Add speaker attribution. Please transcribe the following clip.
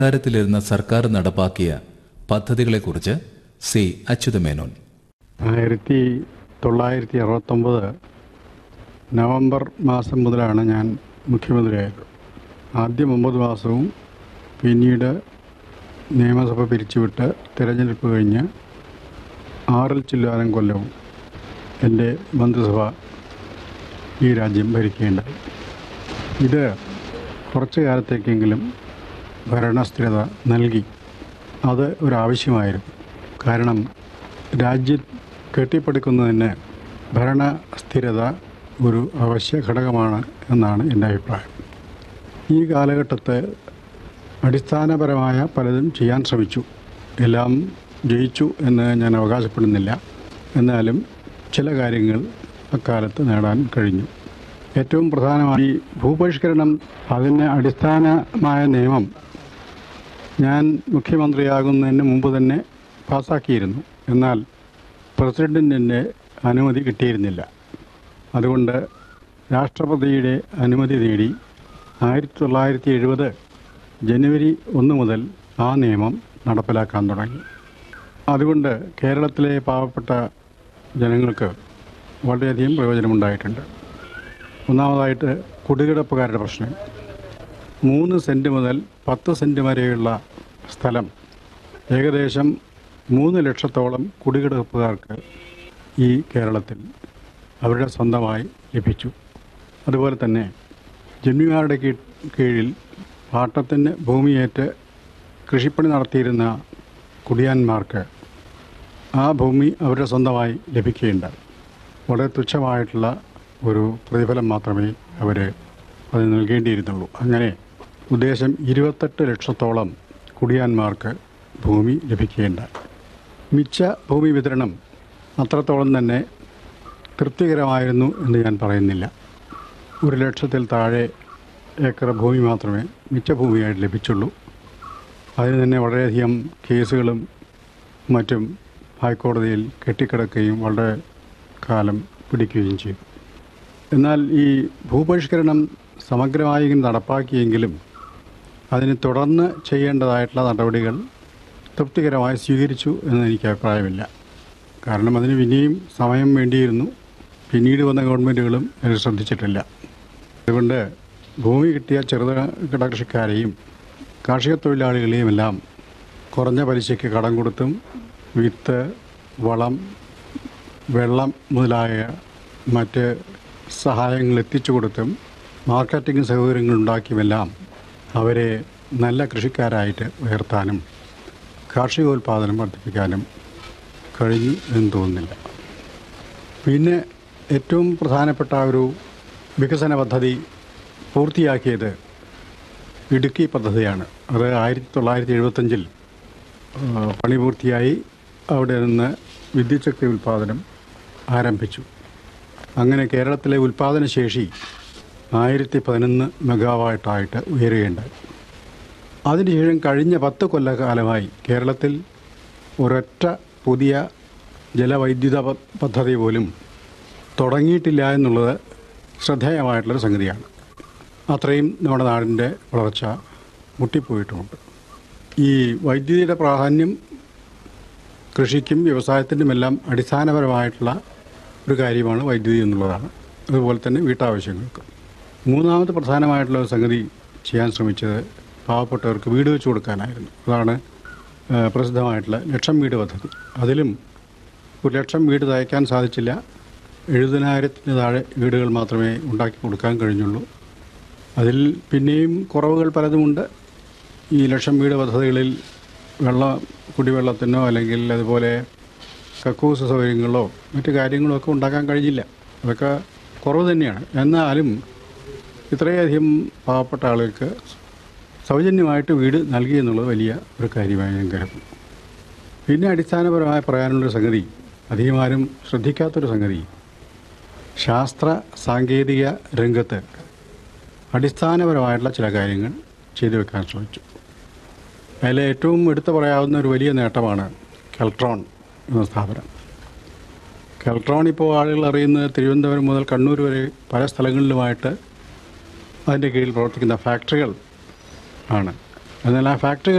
Speaker 1: അധികാരത്തിലിരുന്ന സർക്കാർ നടപ്പാക്കിയ പദ്ധതികളെക്കുറിച്ച് സി അച്യുതമേനോൻ
Speaker 2: ആയിരത്തി തൊള്ളായിരത്തി അറുപത്തൊമ്പത് നവംബർ മാസം മുതലാണ് ഞാൻ മുഖ്യമന്ത്രിയായത് ആദ്യം ഒമ്പത് മാസവും പിന്നീട് നിയമസഭ പിരിച്ചുവിട്ട് തിരഞ്ഞെടുപ്പ് കഴിഞ്ഞ് ആറിൽ ചില്ലാനം കൊല്ലവും എൻ്റെ മന്ത്രിസഭ ഈ രാജ്യം ഭരിക്കുകയുണ്ടായി ഇത് കുറച്ചു കാലത്തേക്കെങ്കിലും ഭരണസ്ഥിരത നൽകി അത് ഒരാവശ്യമായിരുന്നു കാരണം രാജ്യം കെട്ടിപ്പടുക്കുന്നതിന് ഭരണസ്ഥിരത ഒരു അവശ്യ ഘടകമാണ് എന്നാണ് എൻ്റെ അഭിപ്രായം ഈ കാലഘട്ടത്ത് അടിസ്ഥാനപരമായ പലതും ചെയ്യാൻ ശ്രമിച്ചു എല്ലാം ജയിച്ചു എന്ന് ഞാൻ അവകാശപ്പെടുന്നില്ല എന്നാലും ചില കാര്യങ്ങൾ അക്കാലത്ത് നേടാൻ കഴിഞ്ഞു ഏറ്റവും പ്രധാനമായി ഈ ഭൂപരിഷ്കരണം അതിന് അടിസ്ഥാനമായ നിയമം ഞാൻ മുഖ്യമന്ത്രിയാകുന്നതിന് മുമ്പ് തന്നെ പാസ്സാക്കിയിരുന്നു എന്നാൽ പ്രസിഡൻറ്റിൻ്റെ അനുമതി കിട്ടിയിരുന്നില്ല അതുകൊണ്ട് രാഷ്ട്രപതിയുടെ അനുമതി നേടി ആയിരത്തി തൊള്ളായിരത്തി എഴുപത് ജനുവരി ഒന്ന് മുതൽ ആ നിയമം നടപ്പിലാക്കാൻ തുടങ്ങി അതുകൊണ്ട് കേരളത്തിലെ പാവപ്പെട്ട ജനങ്ങൾക്ക് വളരെയധികം പ്രയോജനമുണ്ടായിട്ടുണ്ട് ഒന്നാമതായിട്ട് കുടികിടപ്പുകാരുടെ പ്രശ്നം മൂന്ന് സെൻറ്റ് മുതൽ പത്ത് സെൻറ്റ് വരെയുള്ള സ്ഥലം ഏകദേശം മൂന്ന് ലക്ഷത്തോളം കുടികിടപ്പുകാർക്ക് ഈ കേരളത്തിൽ അവരുടെ സ്വന്തമായി ലഭിച്ചു അതുപോലെ തന്നെ ജന്മിമാരുടെ കീ- കീഴിൽ പാട്ടത്തിന് ഭൂമിയേറ്റ് കൃഷിപ്പണി നടത്തിയിരുന്ന കുടിയാന്മാർക്ക് ആ ഭൂമി അവരുടെ സ്വന്തമായി ലഭിക്കുകയുണ്ടായി വളരെ തുച്ഛമായിട്ടുള്ള ഒരു പ്രതിഫലം മാത്രമേ അവർ അത് നൽകേണ്ടിയിരുന്നുള്ളൂ അങ്ങനെ ഉദ്ദേശം ഇരുപത്തെട്ട് ലക്ഷത്തോളം കുടിയാന്മാർക്ക് ഭൂമി ലഭിക്കുകയുണ്ടായി മിച്ച ഭൂമി വിതരണം അത്രത്തോളം തന്നെ തൃപ്തികരമായിരുന്നു എന്ന് ഞാൻ പറയുന്നില്ല ഒരു ലക്ഷത്തിൽ താഴെ ഏക്കർ ഭൂമി മാത്രമേ മിച്ച ഭൂമിയായിട്ട് ലഭിച്ചുള്ളൂ അതിന് തന്നെ വളരെയധികം കേസുകളും മറ്റും ഹൈക്കോടതിയിൽ കെട്ടിക്കിടക്കുകയും വളരെ കാലം പിടിക്കുകയും ചെയ്തു എന്നാൽ ഈ ഭൂപരിഷ്കരണം സമഗ്രമായി ഇങ്ങനെ നടപ്പാക്കിയെങ്കിലും അതിന് തുടർന്ന് ചെയ്യേണ്ടതായിട്ടുള്ള നടപടികൾ തൃപ്തികരമായി സ്വീകരിച്ചു എന്ന് എനിക്ക് അഭിപ്രായമില്ല കാരണം അതിന് പിന്നെയും സമയം വേണ്ടിയിരുന്നു പിന്നീട് വന്ന ഗവൺമെൻറ്റുകളും അത് ശ്രദ്ധിച്ചിട്ടില്ല അതുകൊണ്ട് ഭൂമി കിട്ടിയ ചെറുകിട കൃഷിക്കാരെയും കാർഷിക തൊഴിലാളികളെയും എല്ലാം കുറഞ്ഞ പലിശയ്ക്ക് കടം കൊടുത്തും വിത്ത് വളം വെള്ളം മുതലായ മറ്റ് സഹായങ്ങൾ എത്തിച്ചു കൊടുത്തും മാർക്കറ്റിംഗ് സൗകര്യങ്ങൾ ഉണ്ടാക്കിയുമെല്ലാം അവരെ നല്ല കൃഷിക്കാരായിട്ട് ഉയർത്താനും കാർഷികോൽപാദനം വർദ്ധിപ്പിക്കാനും കഴിഞ്ഞു എന്ന് തോന്നുന്നില്ല പിന്നെ ഏറ്റവും പ്രധാനപ്പെട്ട ഒരു വികസന പദ്ധതി പൂർത്തിയാക്കിയത് ഇടുക്കി പദ്ധതിയാണ് അത് ആയിരത്തി തൊള്ളായിരത്തി എഴുപത്തഞ്ചിൽ പണി പൂർത്തിയായി അവിടെ നിന്ന് വിദ്യുച്ഛക്തി ഉൽപ്പാദനം ആരംഭിച്ചു അങ്ങനെ കേരളത്തിലെ ഉൽപ്പാദന ശേഷി ആയിരത്തി പതിനൊന്ന് മെഗാവാട്ടായിട്ട് ഉയരുകയുണ്ടായി അതിനുശേഷം കഴിഞ്ഞ പത്ത് കൊല്ലകാലമായി കേരളത്തിൽ ഒരൊറ്റ പുതിയ ജലവൈദ്യുത പ- പദ്ധതി പോലും തുടങ്ങിയിട്ടില്ല എന്നുള്ളത് ശ്രദ്ധേയമായിട്ടുള്ളൊരു സംഗതിയാണ് അത്രയും നമ്മുടെ നാടിൻ്റെ വളർച്ച മുട്ടിപ്പോയിട്ടുമുണ്ട് ഈ വൈദ്യുതിയുടെ പ്രാധാന്യം കൃഷിക്കും വ്യവസായത്തിനുമെല്ലാം അടിസ്ഥാനപരമായിട്ടുള്ള ഒരു കാര്യമാണ് വൈദ്യുതി എന്നുള്ളതാണ് അതുപോലെ തന്നെ വീട്ടാവശ്യങ്ങൾക്ക് മൂന്നാമത് പ്രധാനമായിട്ടുള്ള ഒരു സംഗതി ചെയ്യാൻ ശ്രമിച്ചത് പാവപ്പെട്ടവർക്ക് വീട് വെച്ച് കൊടുക്കാനായിരുന്നു അതാണ് ആ, പ്രസിദ്ധമായിട്ടുള്ള ലക്ഷം വീട് പദ്ധതി അതിലും ഒരു ലക്ഷം വീട് തയ്ക്കാൻ സാധിച്ചില്ല എഴുപതിനായിരത്തിന് താഴെ വീടുകൾ മാത്രമേ ഉണ്ടാക്കി കൊടുക്കാൻ കഴിഞ്ഞുള്ളൂ അതിൽ പിന്നെയും കുറവുകൾ പലതുമുണ്ട് ഈ ലക്ഷം വീട് പദ്ധതികളിൽ വെള്ള കുടിവെള്ളത്തിനോ അല്ലെങ്കിൽ അതുപോലെ കക്കൂസ് സൗകര്യങ്ങളോ മറ്റു കാര്യങ്ങളോ ഒക്കെ ഉണ്ടാക്കാൻ കഴിഞ്ഞില്ല അതൊക്കെ കുറവ് തന്നെയാണ് എന്നാലും ഇത്രയധികം പാവപ്പെട്ട ആളുകൾക്ക് സൗജന്യമായിട്ട് വീട് നൽകി എന്നുള്ളത് വലിയ ഒരു കാര്യമായി ഞാൻ കരുതുന്നു പിന്നെ അടിസ്ഥാനപരമായി പറയാനുള്ളൊരു സംഗതി അധികമാരും ശ്രദ്ധിക്കാത്തൊരു സംഗതി ശാസ്ത്ര സാങ്കേതിക രംഗത്ത് അടിസ്ഥാനപരമായിട്ടുള്ള ചില കാര്യങ്ങൾ ചെയ്തു വെക്കാൻ ശ്രമിച്ചു അതിൽ ഏറ്റവും എടുത്തു പറയാവുന്ന ഒരു വലിയ നേട്ടമാണ് കെൽട്രോൺ എന്ന സ്ഥാപനം കെൽട്രോൺ ഇപ്പോൾ ആളുകൾ അറിയുന്നത് തിരുവനന്തപുരം മുതൽ കണ്ണൂർ വരെ പല സ്ഥലങ്ങളിലുമായിട്ട് അതിൻ്റെ കീഴിൽ പ്രവർത്തിക്കുന്ന ഫാക്ടറികൾ ആണ് എന്നാൽ ആ ഫാക്ടറികൾ